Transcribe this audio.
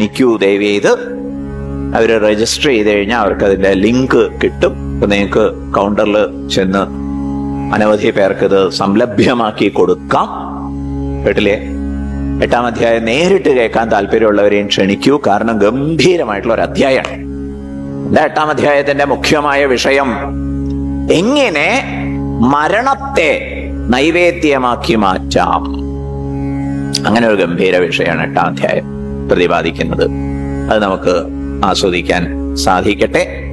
ക്ഷണിക്കൂ ദയവ് ചെയ്ത് അവർ രജിസ്റ്റർ ചെയ്ത് കഴിഞ്ഞാൽ അവർക്ക് അതിന്റെ ലിങ്ക് കിട്ടും അപ്പൊ നിങ്ങൾക്ക് കൗണ്ടറിൽ ചെന്ന് അനവധി പേർക്ക് ഇത് സംലഭ്യമാക്കി കൊടുക്കാം കേട്ടില്ലേ എട്ടാം അധ്യായം നേരിട്ട് കേൾക്കാൻ താല്പര്യമുള്ളവരെയും ക്ഷണിക്കൂ കാരണം ഗംഭീരമായിട്ടുള്ള ഒരു അധ്യായമാണ് എന്താ എട്ടാം അധ്യായത്തിന്റെ മുഖ്യമായ വിഷയം എങ്ങനെ മരണത്തെ നൈവേദ്യമാക്കി മാറ്റാം അങ്ങനെ ഒരു ഗംഭീര വിഷയമാണ് എട്ടാം അധ്യായം പ്രതിപാദിക്കുന്നത് അത് നമുക്ക് ആസ്വദിക്കാൻ സാധിക്കട്ടെ